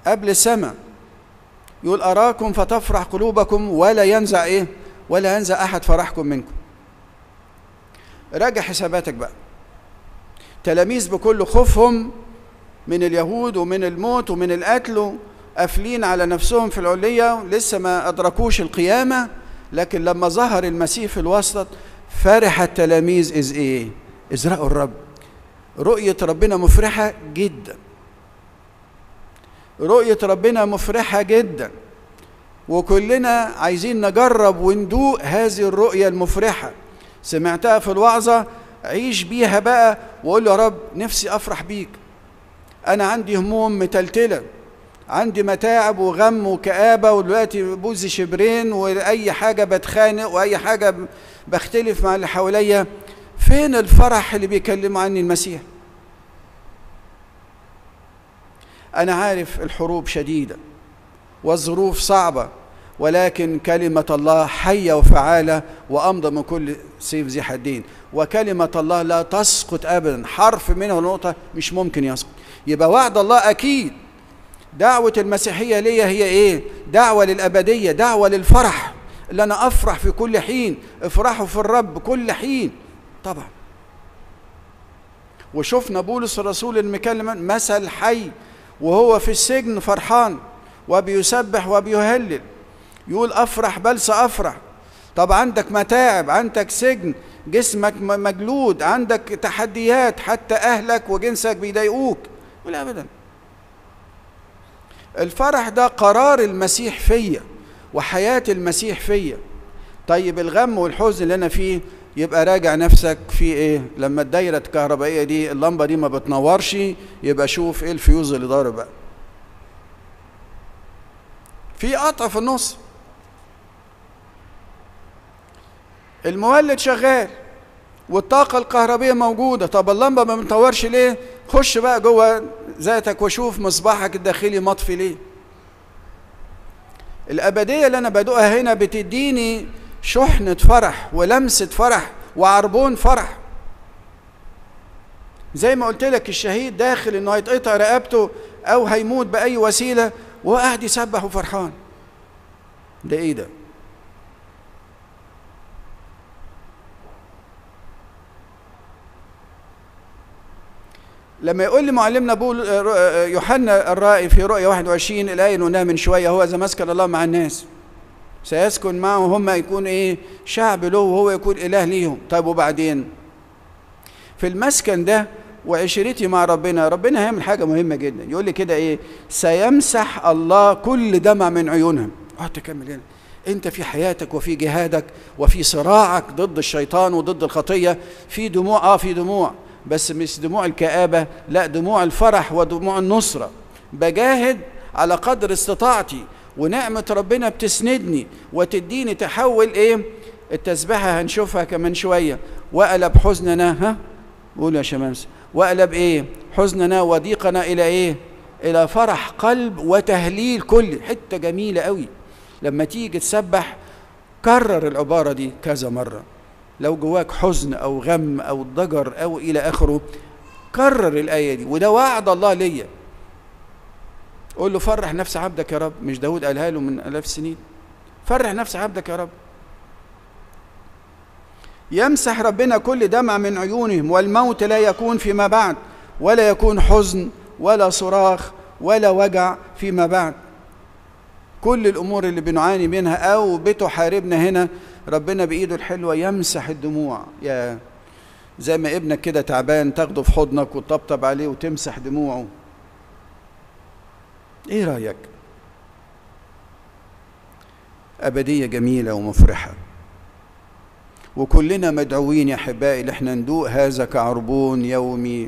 قبل السماء يقول أراكم فتفرح قلوبكم ولا ينزع إيه ولا ينزع أحد فرحكم منكم راجع حساباتك بقى تلاميذ بكل خوفهم من اليهود ومن الموت ومن القتل قافلين على نفسهم في العلية لسه ما أدركوش القيامة لكن لما ظهر المسيح في الوسط فرح التلاميذ إذ إيه إذ رأوا الرب رؤية ربنا مفرحة جدا رؤية ربنا مفرحة جدا وكلنا عايزين نجرب وندوق هذه الرؤية المفرحة سمعتها في الوعظة عيش بيها بقى وقول يا رب نفسي أفرح بيك أنا عندي هموم متلتلة عندي متاعب وغم وكآبة ودلوقتي بوزي شبرين وأي حاجة بتخانق وأي حاجة بختلف مع اللي حواليا فين الفرح اللي بيكلم عني المسيح أنا عارف الحروب شديدة والظروف صعبة ولكن كلمة الله حية وفعالة وأمضى من كل سيف ذي حدين وكلمة الله لا تسقط أبدا حرف منها نقطة مش ممكن يسقط يبقى وعد الله أكيد دعوة المسيحية ليا هي إيه؟ دعوة للأبدية دعوة للفرح اللي أنا أفرح في كل حين افرحوا في الرب كل حين طبعا وشفنا بولس الرسول المكلم مثل حي وهو في السجن فرحان وبيسبح وبيهلل يقول افرح بل سافرح طب عندك متاعب عندك سجن جسمك مجلود عندك تحديات حتى اهلك وجنسك بيضايقوك ولا ابدا الفرح ده قرار المسيح فيا وحياه المسيح فيا طيب الغم والحزن اللي انا فيه يبقى راجع نفسك في ايه لما الدايره الكهربائيه دي اللمبه دي ما بتنورش يبقى شوف ايه الفيوز اللي ضارب بقى في قطع في النص المولد شغال والطاقة الكهربية موجودة طب اللمبة ما بتنورش ليه خش بقى جوه ذاتك وشوف مصباحك الداخلي مطفي ليه الأبدية اللي أنا بدوقها هنا بتديني شحنة فرح ولمسة فرح وعربون فرح زي ما قلت لك الشهيد داخل انه هيتقطع رقبته او هيموت باي وسيله وهو قاعد يسبح وفرحان ده ايه ده لما يقول لي معلمنا بول يوحنا الرائي في رؤيا 21 الآية اللي قلناها من شوية هو إذا مسكن الله مع الناس سيسكن معهم هم يكون إيه شعب له وهو يكون إله ليهم طيب وبعدين في المسكن ده وعشرتي مع ربنا ربنا هيعمل حاجة مهمة جدا يقول لي كده إيه سيمسح الله كل دمع من عيونهم اقعد تكمل هنا انت في حياتك وفي جهادك وفي صراعك ضد الشيطان وضد الخطيه في دموع اه في دموع بس مش دموع الكآبة لا دموع الفرح ودموع النصرة بجاهد على قدر استطاعتي ونعمة ربنا بتسندني وتديني تحول ايه التسبحة هنشوفها كمان شوية وقلب حزننا ها قول يا شمامس وقلب ايه حزننا وضيقنا الى ايه الى فرح قلب وتهليل كل حتة جميلة قوي لما تيجي تسبح كرر العبارة دي كذا مرة لو جواك حزن او غم او ضجر او الى اخره كرر الايه دي وده وعد الله ليا قول له فرح نفس عبدك يا رب مش داود قالها له من الاف سنين فرح نفس عبدك يا رب يمسح ربنا كل دمع من عيونهم والموت لا يكون فيما بعد ولا يكون حزن ولا صراخ ولا وجع فيما بعد كل الامور اللي بنعاني منها او بتحاربنا هنا ربنا بايده الحلوه يمسح الدموع يا زي ما ابنك كده تعبان تاخده في حضنك وتطبطب عليه وتمسح دموعه ايه رايك ابديه جميله ومفرحه وكلنا مدعوين يا احبائي ان احنا ندوق هذا كعربون يومي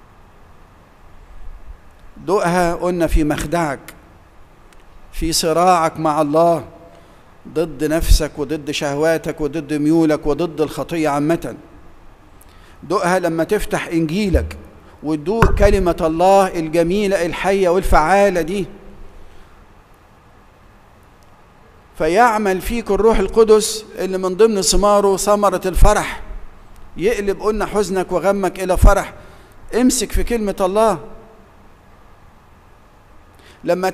دوقها قلنا في مخدعك في صراعك مع الله ضد نفسك وضد شهواتك وضد ميولك وضد الخطية عامة دوقها لما تفتح إنجيلك وتدوق كلمة الله الجميلة الحية والفعالة دي فيعمل فيك الروح القدس اللي من ضمن ثماره ثمرة الفرح يقلب قلنا حزنك وغمك إلى فرح امسك في كلمة الله لما